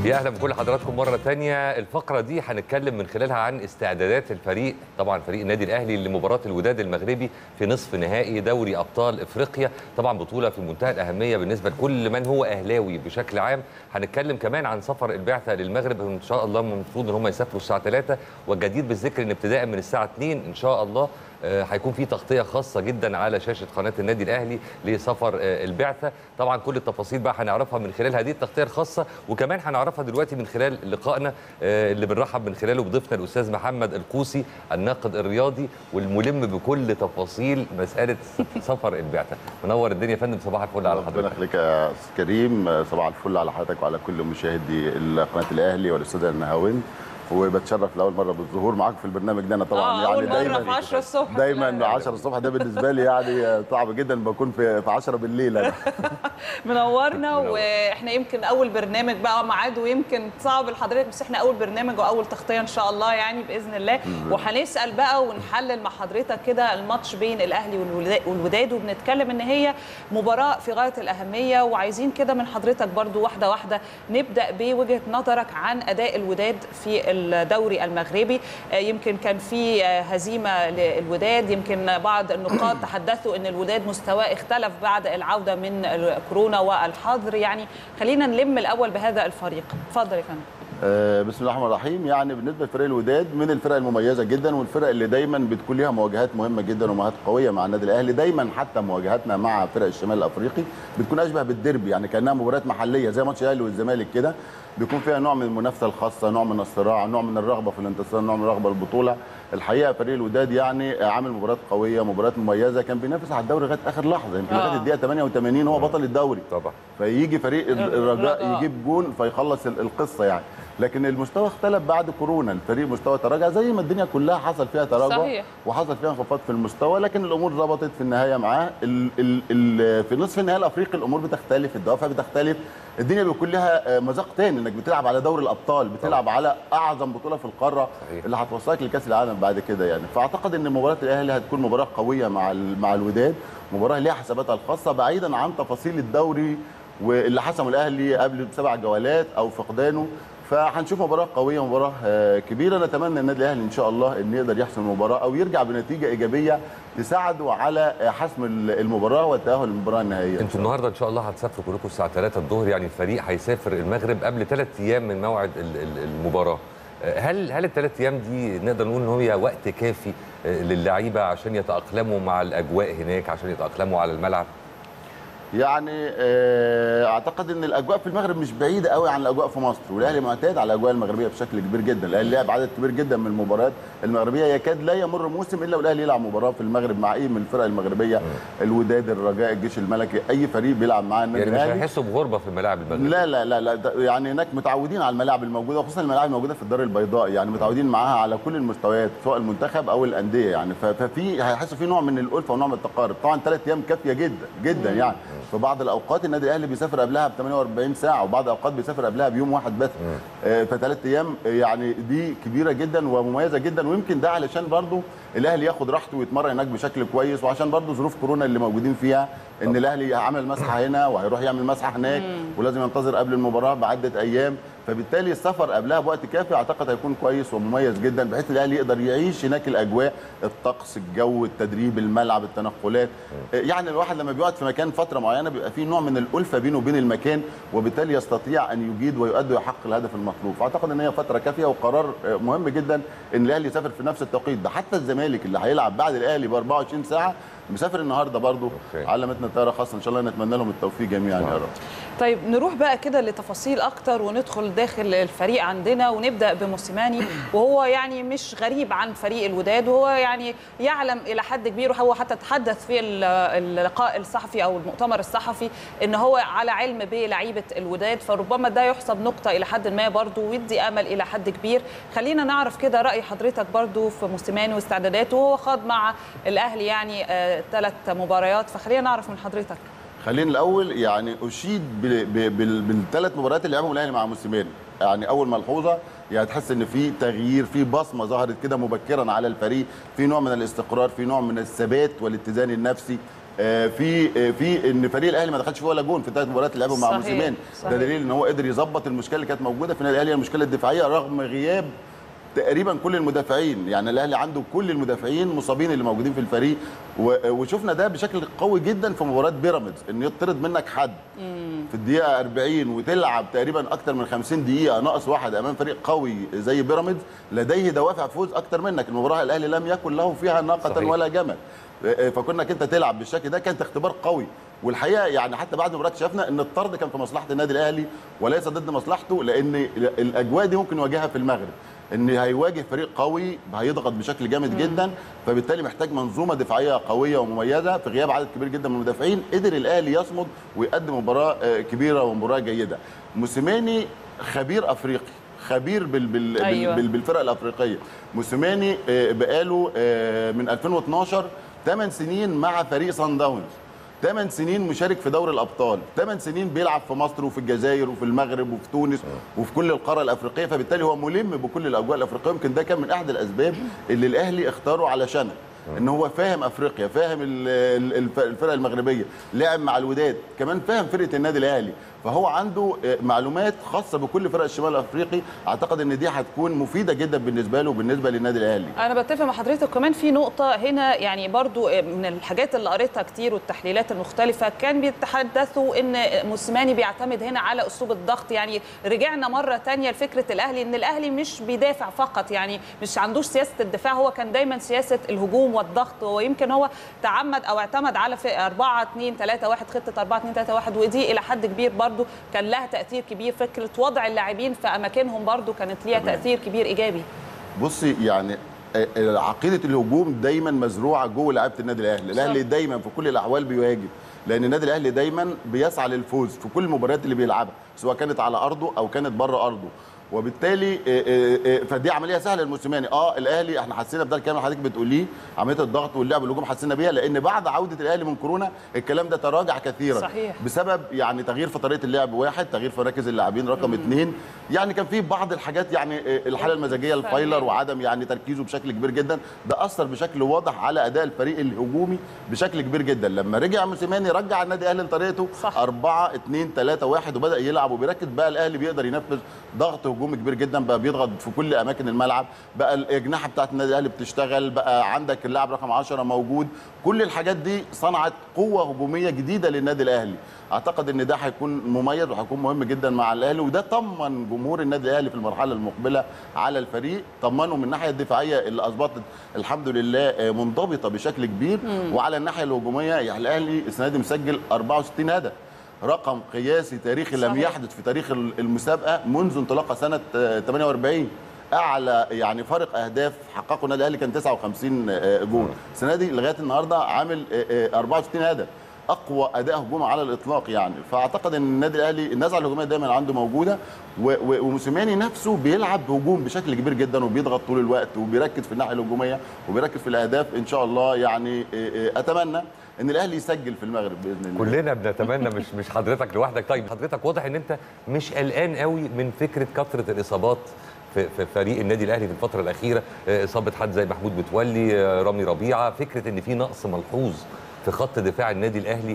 يا اهلا بكل حضراتكم مره تانية الفقره دي هنتكلم من خلالها عن استعدادات الفريق طبعا فريق النادي الاهلي لمباراه الوداد المغربي في نصف نهائي دوري ابطال افريقيا طبعا بطوله في منتهى الاهميه بالنسبه لكل من هو اهلاوي بشكل عام هنتكلم كمان عن سفر البعثه للمغرب ان شاء الله المفروض ان هم يسافروا الساعه 3 والجدير بالذكر ان ابتداء من الساعه 2 ان شاء الله آه، هيكون في تغطيه خاصه جدا على شاشه قناه النادي الاهلي لسفر آه، البعثه طبعا كل التفاصيل بقى هنعرفها من خلال هذه التغطيه الخاصه وكمان هنعرفها دلوقتي من خلال لقائنا آه، اللي بنرحب من خلاله بضيفنا الاستاذ محمد القوسي الناقد الرياضي والملم بكل تفاصيل مساله سفر البعثه منور الدنيا يا فندم صباح الفل على ربنا حضرتك يخليك يا استاذ كريم صباح الفل على حضرتك وعلى كل مشاهدي قناه الاهلي والاستاذ النهاوند وبتشرف لاول مره بالظهور معاكم في البرنامج ده انا طبعا آه، يعني أول مرة دايما في 10 الصبح دايما في 10 الصبح ده بالنسبه لي يعني صعب جدا بكون في في 10 بالليل انا منورنا واحنا يمكن اول برنامج بقى ميعاد ويمكن صعب لحضرتك بس احنا اول برنامج واول تغطيه ان شاء الله يعني باذن الله وهنسال بقى ونحلل مع حضرتك كده الماتش بين الاهلي والولا- والوداد وبنتكلم ان هي مباراه في غايه الاهميه وعايزين كده من حضرتك برضو واحده واحده نبدا بوجهه نظرك عن اداء الوداد في الدوري المغربي آه، يمكن كان في آه، هزيمه للوداد يمكن بعض النقاد تحدثوا ان الوداد مستواه اختلف بعد العوده من كورونا والحظر يعني خلينا نلم الاول بهذا الفريق اتفضل يا فندم آه، بسم الله الرحمن الرحيم يعني بالنسبه لفريق الوداد من الفرق المميزه جدا والفرق اللي دايما بتكون ليها مواجهات مهمه جدا ومواجهات قويه مع النادي الاهلي دايما حتى مواجهاتنا مع فرق الشمال الافريقي بتكون اشبه بالديربي يعني كانها مباريات محليه زي ماتش الاهلي والزمالك كده بيكون فيها نوع من المنافسه الخاصه نوع من الصراع نوع من الرغبه في الانتصار نوع من الرغبه البطوله الحقيقه فريق الوداد يعني عامل مباريات قويه مباريات مميزه كان بينافس على الدوري لغايه اخر لحظه يمكن آه. لغايه الدقيقه 88 هو بطل الدوري طبعا فيجي فريق ال- الرجاء الرجاء. يجيب جون فيخلص ال- القصه يعني لكن المستوى اختلف بعد كورونا الفريق مستوى تراجع زي ما الدنيا كلها حصل فيها تراجع صحيح. وحصل فيها انخفاض في المستوى لكن الامور ظبطت في النهايه معاه ال ال ال في نصف النهائي الافريقي الامور بتختلف الدوافع بتختلف الدنيا بيكون لها آه، مذاق تاني انك بتلعب على دوري الابطال بتلعب على اعظم بطوله في القاره صحيح. اللي هتوصلك لكاس العالم بعد كده يعني فاعتقد ان مباراه الاهلي هتكون مباراه قويه مع ال- مع الوداد مباراه ليها حساباتها الخاصه بعيدا عن تفاصيل الدوري واللي حسمه الاهلي قبل بسبع جولات او فقدانه فهنشوف مباراه قويه مباراه آه، كبيره نتمنى النادي الاهلي ان شاء الله ان يقدر يحسم المباراه او يرجع بنتيجه ايجابيه تساعده على آه، حسم المباراه والتاهل للمباراه النهائيه انتوا النهارده ان شاء الله هتسافروا كلكم الساعه 3 الظهر يعني الفريق هيسافر المغرب قبل ثلاث ايام من موعد ال- ال- المباراه آه، هل هل الثلاث ايام دي نقدر نقول ان هي وقت كافي آه، للعيبه عشان يتاقلموا مع الاجواء هناك عشان يتاقلموا على الملعب يعني آه، اعتقد ان الاجواء في المغرب مش بعيده قوي عن الاجواء في مصر والاهلي معتاد على الاجواء المغربيه بشكل كبير جدا الاهلي لعب عدد كبير جدا من المباريات المغربيه يكاد لا يمر موسم الا والاهلي يلعب مباراه في المغرب مع اي من الفرق المغربيه الوداد الرجاء الجيش الملكي اي فريق بيلعب معاه النادي يعني مش الاهلي هيحسوا بغربه في الملاعب المغربيه لا لا لا لا ده يعني هناك متعودين على الملاعب الموجوده وخصوصا الملاعب الموجوده في الدار البيضاء يعني متعودين معاها على كل المستويات سواء المنتخب او الانديه يعني ف- ففي هيحسوا في نوع من الالفه ونوع من التقارب طبعا ثلاث ايام كافيه جدا جدا يعني في بعض الاوقات النادي الاهلي بيسافر قبلها ب 48 ساعه وبعض الاوقات بيسافر قبلها بيوم واحد بس آه، فثلاث ايام آه، يعني دي كبيره جدا ومميزه جدا ويمكن ده علشان برضو الاهلي ياخد راحته ويتمرن هناك بشكل كويس وعشان برضو ظروف كورونا اللي موجودين فيها ان الاهلي عمل مسحه هنا وهيروح يعمل مسحه هناك ولازم ينتظر قبل المباراه بعده ايام فبالتالي السفر قبلها بوقت كافي اعتقد هيكون كويس ومميز جدا بحيث الاهلي يقدر يعيش هناك الاجواء الطقس الجو التدريب الملعب التنقلات يعني الواحد لما بيقعد في مكان فتره معينه بيبقى فيه نوع من الالفه بينه وبين المكان وبالتالي يستطيع ان يجيد ويؤدي ويحقق الهدف المطلوب فاعتقد ان هي فتره كافيه وقرار مهم جدا ان الاهلي يسافر في نفس التوقيت ده حتى الزمالك اللي هيلعب بعد الاهلي ب 24 ساعه مسافر النهارده برضه أوكي. علمتنا طياره خاصه ان شاء الله نتمنى لهم التوفيق جميعا يا رب طيب نروح بقى كده لتفاصيل اكتر وندخل داخل الفريق عندنا ونبدا بموسيماني وهو يعني مش غريب عن فريق الوداد وهو يعني يعلم الى حد كبير وهو حتى تحدث في ال- اللقاء الصحفي او المؤتمر الصحفي ان هو على علم بلعيبه الوداد فربما ده يحسب نقطه الى حد ما برضه ويدي امل الى حد كبير خلينا نعرف كده راي حضرتك برضه في موسيماني واستعداداته وهو خاض مع الاهلي يعني ثلاث مباريات فخلينا نعرف من حضرتك خلينا الاول يعني اشيد بال- ب- بال- بالثلاث مباريات اللي لعبهم الاهلي مع موسيماني يعني اول ملحوظه يعني تحس ان في تغيير في بصمه ظهرت كده مبكرا على الفريق في نوع من الاستقرار في نوع من الثبات والاتزان النفسي آه، في آه، في ان فريق الاهلي ما دخلش فيه ولا جون في ثلاث مباريات اللي لعبهم مع صحيح، موسيماني صحيح. ده دليل ان هو قدر يظبط المشكله اللي كانت موجوده في النادي الاهلي المشكله الدفاعيه رغم غياب تقريبا كل المدافعين يعني الاهلي عنده كل المدافعين مصابين اللي موجودين في الفريق و- وشفنا ده بشكل قوي جدا في مباراه بيراميدز ان يطرد منك حد في الدقيقه 40 وتلعب تقريبا اكتر من 50 دقيقه ناقص واحد امام فريق قوي زي بيراميدز لديه دوافع فوز اكتر منك المباراه الاهلي لم يكن له فيها ناقه صحيح. ولا جمل فكونك انت تلعب بالشكل ده كانت اختبار قوي والحقيقه يعني حتى بعد المباراه اكتشفنا ان الطرد كان في مصلحه النادي الاهلي وليس ضد مصلحته لان الاجواء دي ممكن يواجهها في المغرب ان هيواجه فريق قوي هيضغط بشكل جامد جدا فبالتالي محتاج منظومه دفاعيه قويه ومميزه في غياب عدد كبير جدا من المدافعين قدر الاهلي يصمد ويقدم مباراه آه، كبيره ومباراه جيده موسيماني خبير افريقي خبير بال بال أيوة. بال بالفرق الافريقيه موسيماني آه، بقاله آه، من 2012 8 سنين مع فريق سان داونز 8 سنين مشارك في دوري الابطال 8 سنين بيلعب في مصر وفي الجزائر وفي المغرب وفي تونس وفي كل القاره الافريقيه فبالتالي هو ملم بكل الاجواء الافريقيه يمكن ده كان من احد الاسباب اللي الاهلي اختاره علشانها ان هو فاهم افريقيا فاهم ال- ال- الف- الفرق المغربيه لعب مع الوداد كمان فاهم فرقه النادي الاهلي فهو عنده آه، معلومات خاصه بكل فرق الشمال الافريقي اعتقد ان دي هتكون مفيده جدا بالنسبه له وبالنسبه للنادي الاهلي انا بتفق مع حضرتك كمان في نقطه هنا يعني برضو من الحاجات اللي قريتها كتير والتحليلات المختلفه كان بيتحدثوا ان موسيماني بيعتمد هنا على اسلوب الضغط يعني رجعنا مره تانية لفكره الاهلي ان الاهلي مش بيدافع فقط يعني مش عندوش سياسه الدفاع هو كان دايما سياسه الهجوم والضغط ويمكن هو تعمد او اعتمد على 4 2 3 1 خطه 4 2 3 1 ودي الى حد كبير برضو كان لها تاثير كبير فكره وضع اللاعبين في اماكنهم برضو كانت ليها تمام. تاثير كبير ايجابي بصي يعني آه، آه، عقيده الهجوم دايما مزروعه جوه لعيبه النادي الاهلي الاهلي دايما في كل الاحوال بيهاجم لان النادي الاهلي دايما بيسعى للفوز في كل المباريات اللي بيلعبها سواء كانت على ارضه او كانت بره ارضه وبالتالي آه، آه، آه، فدي عمليه سهله للموسيماني اه الاهلي احنا حسينا بده الكلام اللي حضرتك بتقوليه عمليه الضغط واللعب الهجوم حسينا بيها لان بعد عوده الاهلي من كورونا الكلام ده تراجع كثيرا صحيح. بسبب يعني تغيير في طريقه اللعب واحد تغيير في مراكز اللاعبين رقم اثنين يعني كان في بعض الحاجات يعني آه، الحاله المزاجيه الفايلر وعدم يعني تركيزه بشكل كبير جدا ده اثر بشكل واضح على اداء الفريق الهجومي بشكل كبير جدا لما رجع موسيماني رجع النادي الاهلي لطريقته صح. 4 2 3 1 وبدا يلعب وبيركز بقى الاهلي بيقدر ينفذ ضغط هجومي كبير جدا بقى بيضغط في كل اماكن الملعب بقى الاجنحه بتاعت النادي الاهلي بتشتغل بقى عندك اللاعب رقم 10 موجود كل الحاجات دي صنعت قوه هجوميه جديده للنادي الاهلي اعتقد ان ده هيكون مميز وهيكون مهم جدا مع الاهلي وده طمن جمهور النادي الاهلي في المرحله المقبله على الفريق طمنه من الناحيه الدفاعيه اللي اثبتت الحمد لله آه، منضبطه بشكل كبير وعلى الناحيه الهجوميه يعني الاهلي السنه دي مسجل 64 هدف رقم قياسي تاريخي لم صحيح. يحدث في تاريخ المسابقه منذ انطلاقها سنه آه، 48 اعلى يعني فرق اهداف حققه النادي الاهلي كان 59 آه، جول السنه دي لغايه النهارده عامل آه، آه، 64 هدف اقوى اداء هجومي على الاطلاق يعني فاعتقد ان النادي الاهلي النزعه الهجوميه دايما عنده موجوده و- و- وموسيماني نفسه بيلعب هجوم بشكل كبير جدا وبيضغط طول الوقت وبيركز في الناحيه الهجوميه وبيركز في الاهداف ان شاء الله يعني آه، آه، اتمنى ان الاهلي يسجل في المغرب باذن الله كلنا بنتمنى مش مش حضرتك لوحدك طيب حضرتك واضح ان انت مش قلقان قوي من فكره كثره الاصابات في في فريق النادي الاهلي في الفتره الاخيره آه، اصابه حد زي محمود متولي آه، رامي ربيعه فكره ان في نقص ملحوظ في خط دفاع النادي الاهلي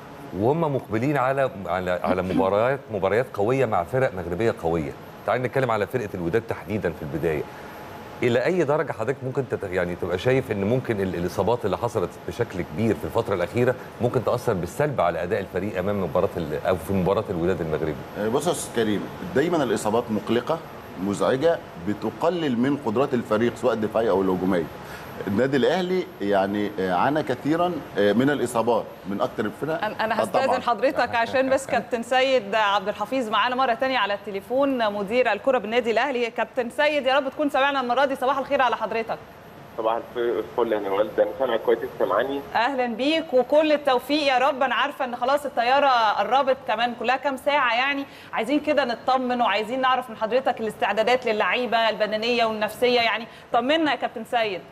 وهم مقبلين على على على مباريات مباريات قويه مع فرق مغربيه قويه تعال نتكلم على فرقه الوداد تحديدا في البدايه الى اي درجه حضرتك ممكن تت... يعني تبقى شايف ان ممكن ال- الاصابات اللي حصلت بشكل كبير في الفتره الاخيره ممكن تاثر بالسلب على اداء الفريق امام مباراه ال... او في مباراه الوداد المغربي بص يا استاذ كريم دايما الاصابات مقلقه مزعجه بتقلل من قدرات الفريق سواء الدفاعيه او الهجوميه النادي الاهلي يعني عانى كثيرا من الاصابات من اكثر الفرق انا أنا آه طبعاً. هستاذن حضرتك عشان بس كابتن سيد عبد الحفيظ معانا مره تانية على التليفون مدير الكره بالنادي الاهلي كابتن سيد يا رب تكون سامعنا المره دي صباح الخير على حضرتك صباح الفل يا والد انا سامعك كويس سامعاني اهلا بيك وكل التوفيق يا رب انا عارفه ان خلاص الطياره قربت كمان كلها كام ساعه يعني عايزين كده نطمن وعايزين نعرف من حضرتك الاستعدادات للعيبه البدنيه والنفسيه يعني طمنا يا كابتن سيد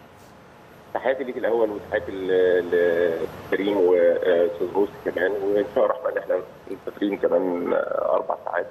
تحياتي ليك الاول وتحياتي ل- لكريم واستاذ روسي كمان وان شاء الله الرحمن احنا مسافرين كمان اربع ساعات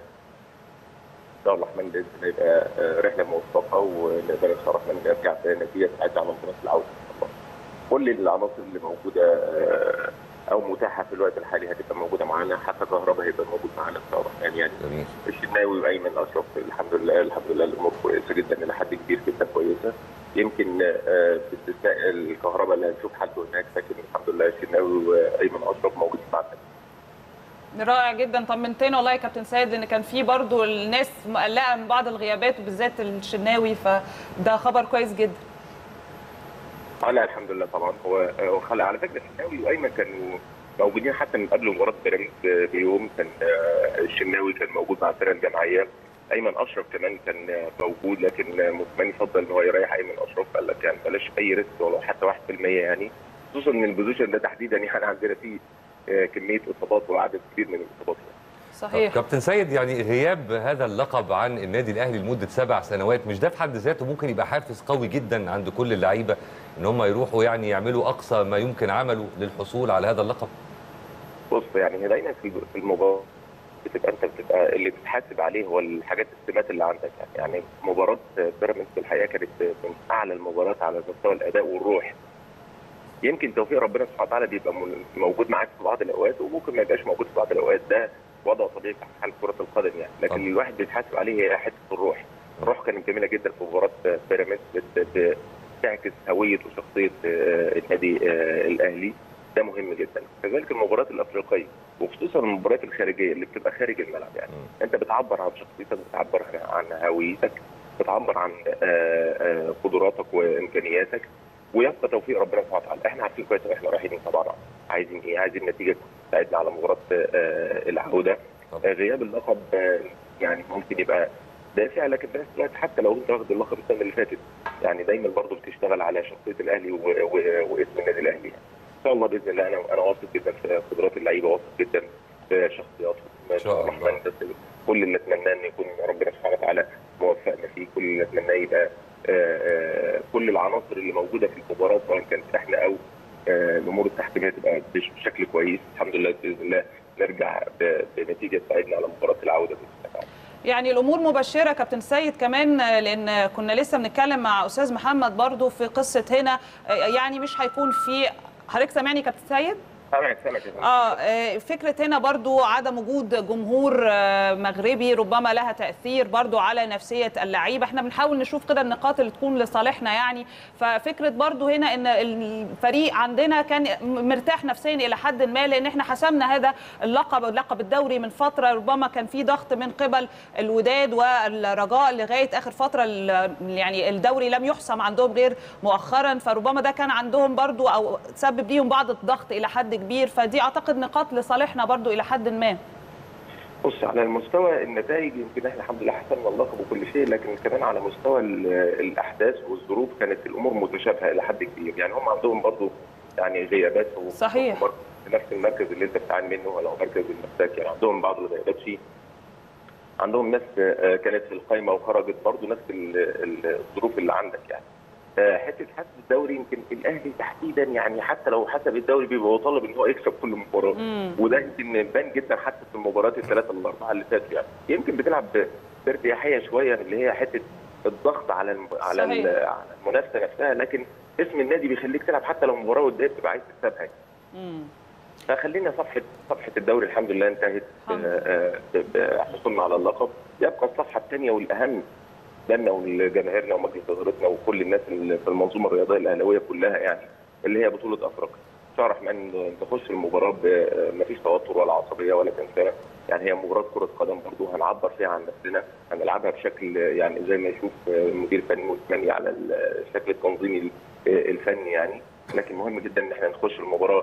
ان شاء الله الرحمن باذن الله يبقى رحله موفقه ونقدر ان شاء الله الرحمن نرجع بنتيجه سعيده على منطقه العوده ان شاء الله كل العناصر اللي موجوده او متاحه في الوقت الحالي هتبقى موجوده معانا حتى كهرباء هيبقى موجود معانا ان شاء الله يعني يعني جميل الشناوي وايمن اشرف الحمد لله الحمد لله الامور كويسه جدا الى حد كبير جدا كويسه يمكن آه، باستثناء الكهرباء اللي هنشوف حالته هناك لكن الحمد لله الشناوي وايمن اشرف موجودين معانا رائع جدا طمنتنا والله يا كابتن سيد لان كان في برضو الناس مقلقه من بعض الغيابات وبالذات الشناوي فده خبر كويس جدا اه لا الحمد لله طبعا هو هو خلق على فكره الشناوي وايمن كانوا موجودين حتى من قبل مباراه بيراميدز بيوم كان آه، الشناوي كان موجود مع الفرقه الجماعيه ايمن اشرف كمان كان آه، موجود لكن آه، موسيماني فضل ان هو يريح ايمن اشرف قال لك يعني بلاش اي ريسك ولو حتى 1% يعني خصوصا ان البوزيشن ده تحديدا يعني عندنا فيه آه، كميه اصابات وعدد كبير من الاصابات يعني. صحيح كابتن سيد يعني غياب هذا اللقب عن النادي الاهلي لمده سبع سنوات مش ده في حد ذاته ممكن يبقى حافز قوي جدا عند كل اللعيبه ان هم يروحوا يعني يعملوا اقصى ما يمكن عمله للحصول على هذا اللقب بص يعني هي دايما في في المباراه بتبقى انت بتبقى اللي بتحاسب عليه هو الحاجات السمات اللي عندك يعني, يعني مباراه بيراميدز الحقيقه كانت من اعلى المباريات على مستوى الاداء والروح يمكن توفيق ربنا سبحانه وتعالى بيبقى من- موجود معاك في بعض الاوقات وممكن ما يبقاش موجود في بعض الاوقات ده وضع طبيعي في حال كره القدم يعني لكن طبعا. الواحد بيتحاسب عليه هي حته الروح الروح كانت جميله جدا في مباراه بيراميدز بت- بتعكس هويه وشخصيه آه، النادي آه، الاهلي ده مهم جدا كذلك المباريات الافريقيه وخصوصا المباريات الخارجيه اللي بتبقى خارج الملعب يعني مم. انت بتعبر عن شخصيتك بتعبر عن عن هويتك بتعبر عن آه، آه، قدراتك وامكانياتك ويبقى توفيق ربنا سبحانه وتعالى احنا عارفين كويس إن احنا رايحين طبعا عايزين ايه عايزين نتيجه تساعدنا على مباراه آه، العوده طبعا. آه، غياب اللقب آه، يعني ممكن يبقى دافع لكن في نفس الوقت حتى لو انت واخد اللقب السنه اللي فاتت يعني دايما برضه بتشتغل على شخصيه الاهلي و- و- واسم النادي الاهلي يعني. ان شاء الله باذن الله انا انا واثق جدا في قدرات اللعيبه واثق جدا في شخصياتهم إن شاء الله. الرحمن بس كل اللي اتمناه ان يكون ربنا سبحانه وتعالى موفقنا فيه كل اللي اتمناه يبقى آه، آه، كل العناصر اللي موجوده في المباراه سواء كانت احنا او آه، الامور التحكيميه تبقى بش- بشكل كويس الحمد لله باذن الله نرجع ب- بنتيجه تساعدنا على مباراه العوده باذن الله تعالى. يعني الامور مبشره كابتن سيد كمان آه، لان كنا لسه بنتكلم مع استاذ محمد برضو في قصه هنا آه، يعني مش هيكون في حضرتك سامعني كابتن سيد سامعك سامعك يا فندم. اه آه، فكره هنا برضو عدم وجود جمهور آه، مغربي ربما لها تاثير برضو على نفسيه اللعيبه احنا بنحاول نشوف كده النقاط اللي تكون لصالحنا يعني ففكره برضو هنا ان الفريق عندنا كان مرتاح نفسيا الى حد ما لان احنا حسمنا هذا اللقب اللقب الدوري من فتره ربما كان في ضغط من قبل الوداد والرجاء لغايه اخر فتره ال- يعني الدوري لم يحسم عندهم غير مؤخرا فربما ده كان عندهم برضو او سبب ليهم بعض الضغط الى حد كبير فدي اعتقد نقاط لصالحنا برضو الى حد ما بص على المستوى النتائج يمكن احنا الحمد لله حسنا اللقب وكل شيء لكن كمان على مستوى ال- الاحداث والظروف كانت الامور متشابهه الى حد كبير يعني هم عندهم برضو يعني غيابات و- صحيح. ومر- في نفس المركز اللي انت بتعاني منه ولا هو مركز المساك يعني عندهم بعض الغيابات فيه عندهم ناس آه، كانت في القائمه وخرجت برضو نفس ال- ال- الظروف اللي عندك يعني آه، حته حسب الدوري يمكن الاهلي تحديدا يعني حتى لو حسب الدوري بيبقى هو طالب ان هو يكسب كل مباراه مم. وده يمكن بان جدا حتى في المباريات الثلاثه الاربعه اللي فاتوا يعني يمكن بتلعب ب- بارتياحيه شويه اللي هي حته الضغط على الم... على ال- صحيح. على المنافسه نفسها لكن اسم النادي بيخليك تلعب حتى لو مباراه قدام تبقى عايز تكسبها مم. فخلينا صفحه صفحه الدوري الحمد لله انتهت الحمد آه، آه، بحصولنا على اللقب يبقى الصفحه الثانيه والاهم لنا ولجماهيرنا ومجلس ادارتنا وكل الناس اللي في المنظومه الرياضيه الاهلاويه كلها يعني اللي هي بطوله افريقيا. ان شاء الله الرحمن نخش المباراه ما فيش توتر ولا عصبيه ولا تنسانه يعني هي مباراه كره قدم برضه هنعبر فيها عن نفسنا هنلعبها بشكل يعني زي ما يشوف مدير فني موسيماني على الشكل التنظيمي الفني يعني لكن مهم جدا ان احنا نخش المباراه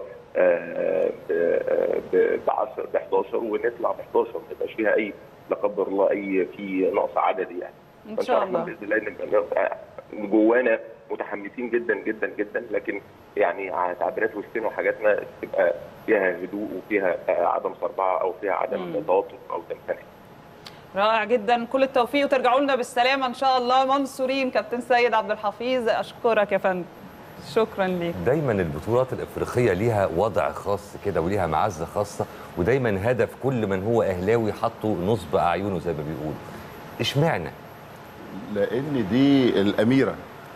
ب 10 ب 11 ونطلع ب 11 ما يبقاش فيها اي لا قدر الله اي في نقص عددي يعني ان شاء الله باذن الله نبقى جوانا متحمسين جدا جدا جدا لكن يعني تعبيرات وسطنا وحاجاتنا تبقى فيها هدوء وفيها عدم صربعه او فيها عدم مم. توتر او تنفيذ رائع جدا كل التوفيق وترجعوا لنا بالسلامه ان شاء الله منصورين كابتن سيد عبد الحفيظ اشكرك يا فندم شكرا ليك دايما البطولات الافريقيه ليها وضع خاص كده وليها معزه خاصه ودايما هدف كل من هو اهلاوي حطه نصب اعينه زي ما بيقولوا اشمعنى لان دي الاميره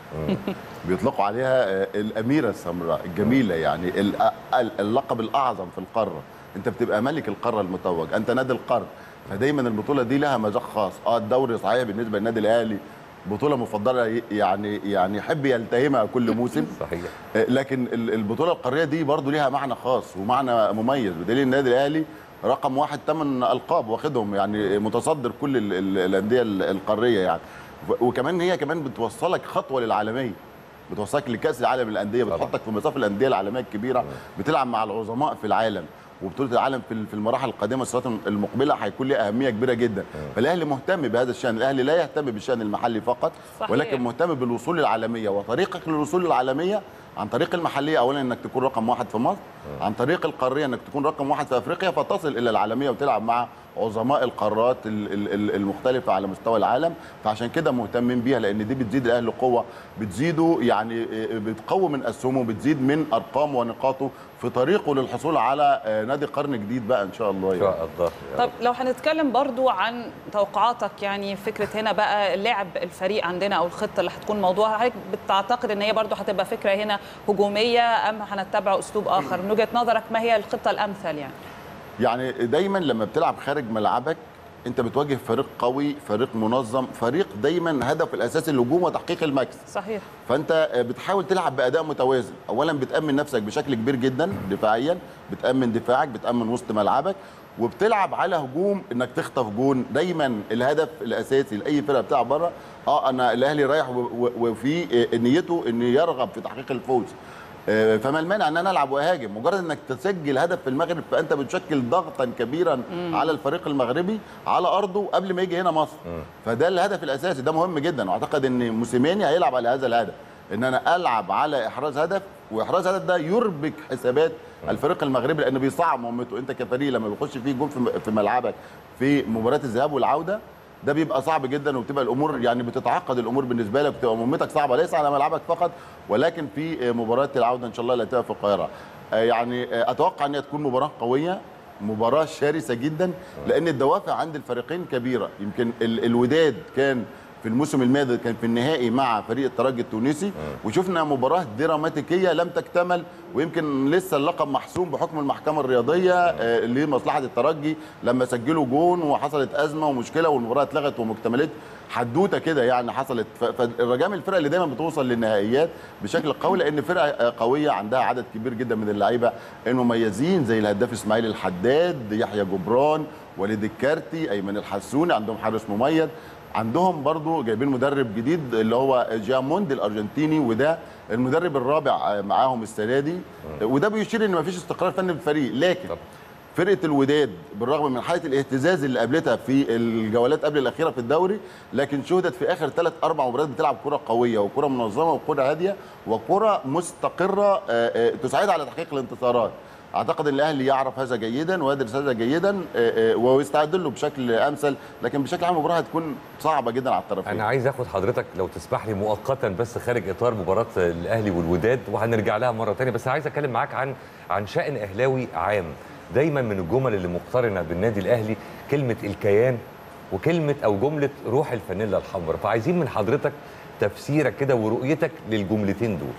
بيطلقوا عليها آه، الاميره السمراء الجميله يعني ال- ال- اللقب الاعظم في القاره انت بتبقى ملك القاره المتوج انت نادي القرن فدايما البطوله دي لها مذاق خاص اه الدوري صحيح بالنسبه للنادي الاهلي بطوله مفضله ي- يعني يعني يحب يلتهمها كل موسم صحيح آه، لكن ال- البطوله القاريه دي برضو ليها معنى خاص ومعنى مميز بدليل النادي الاهلي رقم واحد ثمان القاب واخدهم يعني متصدر كل ال- ال- الانديه ال- القاريه يعني و- وكمان هي كمان بتوصلك خطوه للعالميه بتوصلك لكاس العالم للانديه طبعا. بتحطك في مصاف الانديه العالميه الكبيره بتلعب مع العظماء في العالم وبطوله العالم في في المراحل القادمه السنوات المقبله هيكون لها اهميه كبيره جدا فالاهلي مهتم بهذا الشان الاهلي لا يهتم بالشان المحلي فقط صحيح. ولكن مهتم بالوصول للعالميه وطريقك للوصول للعالميه عن طريق المحليه اولا انك تكون رقم واحد في مصر عن طريق القاريه انك تكون رقم واحد في افريقيا فتصل الى العالميه وتلعب مع عظماء القارات ال- ال- ال- المختلفه على مستوى العالم فعشان كده مهتمين بيها لان دي بتزيد الاهلي قوه بتزيده يعني بتقوي من اسهمه بتزيد من ارقامه ونقاطه في طريقه للحصول على آه، نادي قرن جديد بقى ان شاء الله ان يعني. شاء الله يا طب لو هنتكلم برضو عن توقعاتك يعني فكره هنا بقى لعب الفريق عندنا او الخطه اللي هتكون موضوعها حضرتك بتعتقد ان هي برضو هتبقى فكره هنا هجوميه ام هنتبع اسلوب اخر من وجهه نظرك ما هي الخطه الامثل يعني يعني دايما لما بتلعب خارج ملعبك انت بتواجه فريق قوي فريق منظم فريق دايما هدفه الاساسي الهجوم وتحقيق المكسب صحيح فانت بتحاول تلعب باداء متوازن اولا بتامن نفسك بشكل كبير جدا دفاعيا بتامن دفاعك بتامن وسط ملعبك وبتلعب على هجوم انك تخطف جون دايما الهدف الاساسي لاي فرقه بتلعب بره اه انا الاهلي رايح و- و- وفي آه، نيته انه يرغب في تحقيق الفوز آه، فما المانع ان انا العب واهاجم مجرد انك تسجل هدف في المغرب فانت بتشكل ضغطا كبيرا على الفريق المغربي على ارضه قبل ما يجي هنا مصر فده الهدف الاساسي ده مهم جدا واعتقد ان موسيماني هيلعب على هذا الهدف ان انا العب على احراز هدف واحراز هدف ده يربك حسابات الفريق المغربي لانه بيصعب مهمته انت كفريق لما بيخش فيه جول في- في ملعبك في مباراه الذهاب والعوده ده بيبقى صعب جدا وبتبقى الامور يعني بتتعقد الامور بالنسبه لك وبتبقى مهمتك صعبه ليس على ملعبك فقط ولكن في مباراه العوده ان شاء الله اللي هتبقى في القاهره آه، يعني آه، اتوقع ان هي تكون مباراه قويه مباراه شرسه جدا لان الدوافع عند الفريقين كبيره يمكن ال- الوداد كان في الموسم الماضي كان في النهائي مع فريق الترجي التونسي وشفنا مباراه دراماتيكيه لم تكتمل ويمكن لسه اللقب محسوم بحكم المحكمه الرياضيه آه، لمصلحه الترجي لما سجلوا جون وحصلت ازمه ومشكله والمباراه اتلغت وما اكتملتش حدوته كده يعني حصلت ف- فالرجاء من الفرق اللي دايما بتوصل للنهائيات بشكل قوي لان فرقه آه، قويه عندها عدد كبير جدا من اللعيبه المميزين زي الهداف اسماعيل الحداد يحيى جبران وليد الكارتي ايمن الحسوني عندهم حارس مميز عندهم برضو جايبين مدرب جديد اللي هو جاموند الارجنتيني وده المدرب الرابع معاهم السنه دي وده بيشير ان مفيش استقرار فني في الفريق لكن طب. فرقه الوداد بالرغم من حاله الاهتزاز اللي قابلتها في الجولات قبل الاخيره في الدوري لكن شهدت في اخر ثلاث اربع مباريات بتلعب كره قويه وكره منظمه وكره هاديه وكره مستقره آه، آه، تساعدها على تحقيق الانتصارات اعتقد ان الاهلي يعرف هذا جيدا ويدرس هذا جيدا آه، آه، ويستعد له بشكل امثل لكن بشكل عام المباراه هتكون صعبه جدا على الطرفين انا عايز اخد حضرتك لو تسمح لي مؤقتا بس خارج اطار مباراه الاهلي والوداد وهنرجع لها مره تانية بس عايز اتكلم معاك عن عن شان اهلاوي عام دايما من الجمل اللي مقترنه بالنادي الاهلي كلمه الكيان وكلمه او جمله روح الفانيلا الحمراء فعايزين من حضرتك تفسيرك كده ورؤيتك للجملتين دول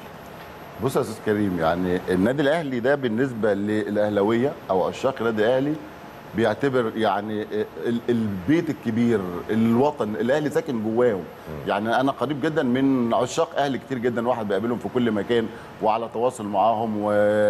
بص يا استاذ كريم يعني النادي الاهلي ده بالنسبه للاهلاويه او عشاق النادي الاهلي بيعتبر يعني ال- البيت الكبير الوطن الاهلي ساكن جواهم يعني انا قريب جدا من عشاق اهلي كتير جدا واحد بقابلهم في كل مكان وعلى تواصل معاهم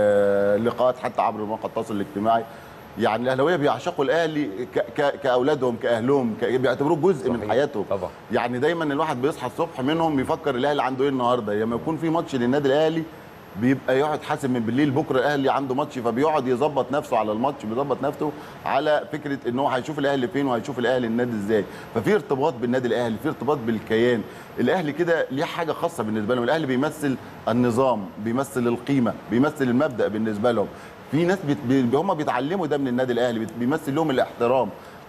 ولقاءات حتى عبر مواقع التواصل الاجتماعي يعني الاهلاويه بيعشقوا الاهلي ك- ك- كاولادهم كاهلهم ك- بيعتبروه جزء من صحيح. حياتهم طبعا. يعني دايما الواحد بيصحى الصبح منهم يفكر الاهلي عنده ايه النهارده لما يكون في ماتش للنادي الاهلي بيبقى يقعد حاسب من بالليل بكره الاهلي عنده ماتش فبيقعد يظبط نفسه على الماتش بيظبط نفسه على فكره ان هو هيشوف الاهلي فين وهيشوف الاهلي النادي ازاي ففي ارتباط بالنادي الاهلي في ارتباط بالكيان الاهلي كده ليه حاجه خاصه بالنسبه لهم الاهلي بيمثل النظام بيمثل القيمه بيمثل المبدا بالنسبه لهم في ناس بيت بي هم بيتعلموا ده من النادي الاهلي بيت- بيمثل لهم الاحترام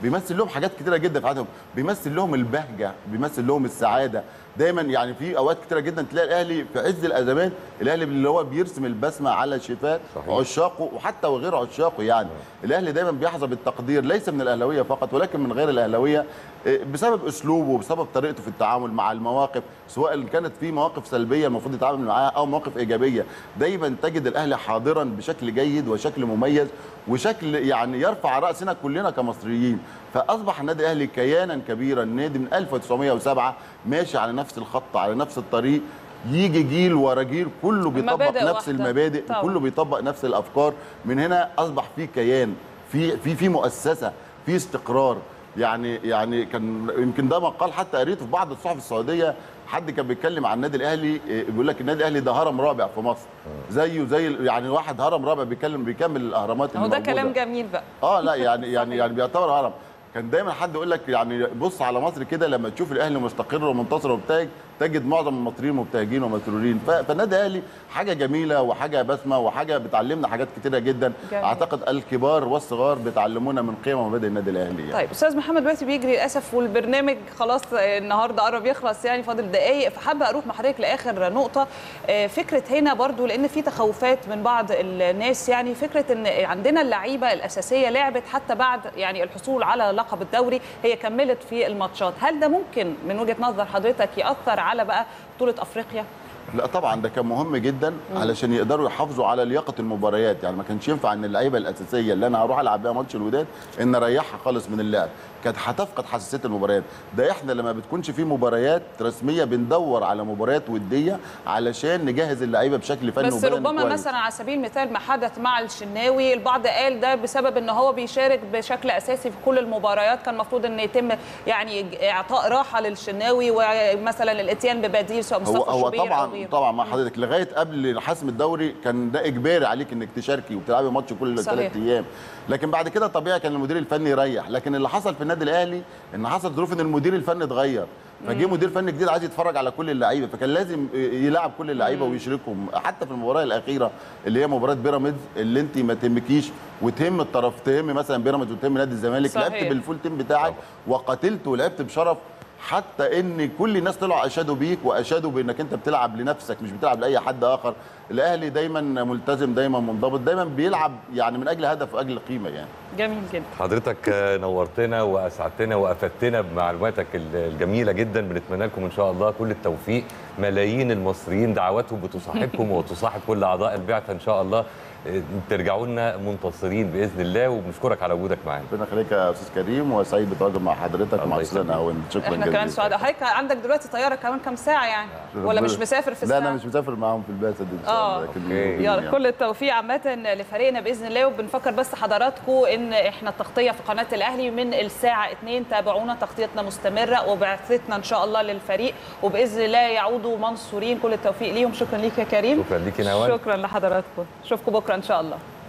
بيمثل لهم حاجات كتيره جدا في حياتهم بيمثل لهم البهجه بيمثل لهم السعاده دايما يعني في اوقات كتيره جدا تلاقي الاهلي في عز الازمات الاهلي اللي هو بيرسم البسمه على شفاه صحيح. عشاقه وحتى وغير عشاقه يعني الاهلي دايما بيحظى بالتقدير ليس من الاهلاويه فقط ولكن من غير الاهلاويه إيه، بسبب اسلوبه وبسبب طريقته في التعامل مع المواقف سواء اللي كانت في مواقف سلبيه المفروض يتعامل معاها او مواقف ايجابيه دايما تجد الاهلي حاضرا بشكل جيد وشكل مميز وشكل يعني يرفع راسنا كلنا كمصريين فاصبح النادي الاهلي كيانا كبيرا نادي من 1907 ماشي على نفس الخط على نفس الطريق يجي جيل ورا جيل كله بيطبق المبادئ نفس واحدة. المبادئ طبعا. كله بيطبق نفس الافكار من هنا اصبح في كيان في في في مؤسسه في استقرار يعني يعني كان يمكن ده مقال حتى قريته في بعض الصحف السعوديه حد كان بيتكلم عن النادي الاهلي إيه، بيقول لك النادي الاهلي ده هرم رابع في مصر زيه زي ال- يعني واحد هرم رابع بيتكلم بيكمل الاهرامات هو اللي ده موجودة. كلام جميل بقى اه لا يعني يعني يعني بيعتبر هرم كان دايما حد يقول لك يعني بص على مصر كده لما تشوف الاهلي مستقر ومنتصر ومبتهج تجد معظم المصريين مبتهجين ومسرورين ف- فالنادي الاهلي حاجه جميله وحاجه بسمه وحاجه بتعلمنا حاجات كتيره جدا جميل. اعتقد الكبار والصغار بتعلمونا من قيم ومبادئ النادي الاهلي يعني. طيب استاذ محمد دلوقتي بيجري للاسف والبرنامج خلاص النهارده قرب يخلص يعني فاضل دقائق فحابه اروح مع حضرتك لاخر نقطه آه، فكره هنا برضو لان في تخوفات من بعض الناس يعني فكره ان عندنا اللعيبه الاساسيه لعبت حتى بعد يعني الحصول على لقب الدوري هي كملت في الماتشات هل ده ممكن من وجهه نظر حضرتك ياثر على بقى بطوله افريقيا لا طبعا ده كان مهم جدا علشان يقدروا يحافظوا على لياقه المباريات يعني ما كانش ينفع ان اللعيبه الاساسيه اللي انا هروح العب بيها ماتش الوداد ان اريحها خالص من اللعب كانت هتفقد حساسيه المباريات ده احنا لما بتكونش في مباريات رسميه بندور على مباريات وديه علشان نجهز اللعيبه بشكل فني بس وبدني ربما كويس. مثلا على سبيل المثال ما حدث مع الشناوي البعض قال ده بسبب ان هو بيشارك بشكل اساسي في كل المباريات كان المفروض ان يتم يعني اعطاء راحه للشناوي ومثلا الاتيان ببديل سواء هو مصطفى هو شوبير او طبعا غيره طبعا مع حضرتك لغايه قبل حسم الدوري كان ده اجباري عليك انك تشاركي وبتلعبي ماتش كل صحيح. ثلاث ايام لكن بعد كده طبيعي كان المدير الفني يريح لكن اللي حصل في النادي الاهلي ان حصل ظروف ان المدير الفني اتغير فجه مدير فني جديد عايز يتفرج على كل اللعيبه فكان لازم يلعب كل اللعيبه ويشاركهم حتى في المباراه الاخيره اللي هي مباراه بيراميدز اللي انت ما تهمكيش وتهم الطرف تهم مثلا بيراميدز وتهم نادي الزمالك صحيح. لعبت بالفول تيم بتاعك وقاتلت ولعبت بشرف حتى ان كل الناس طلعوا اشادوا بيك واشادوا بانك انت بتلعب لنفسك مش بتلعب لاي حد اخر الاهلي دايما ملتزم دايما منضبط دايما بيلعب يعني من اجل هدف واجل قيمه يعني جميل جدا حضرتك نورتنا واسعدتنا وافدتنا بمعلوماتك الجميله جدا بنتمنى لكم ان شاء الله كل التوفيق ملايين المصريين دعواتهم بتصاحبكم وتصاحب كل اعضاء البعثه ان شاء الله ترجعوا لنا منتصرين باذن الله وبنشكرك على وجودك معانا ربنا يخليك يا استاذ كريم وسعيد بتواجد مع حضرتك الله ومع استاذ يسلمك. هون شكرا احنا جزيلا كمان سعداء حضرتك عندك دلوقتي طياره كمان كام ساعه يعني ولا مش مسافر في لا الساعه انا مش مسافر معاهم في البعثه دي ان شاء آه. الله لكن أوكي. موجودين يلا يعني. كل التوفيق عامة لفريقنا بإذن الله وبنفكر بس حضراتكم إن إحنا التغطية في قناة الأهلي من الساعة 2 تابعونا تغطيتنا مستمرة وبعثتنا إن شاء الله للفريق وبإذن الله يعودوا منصورين كل التوفيق ليهم شكرا ليك يا كريم شكرا ليك يا نوال شكرا لحضراتكم اشوفكم بكرة إن شاء الله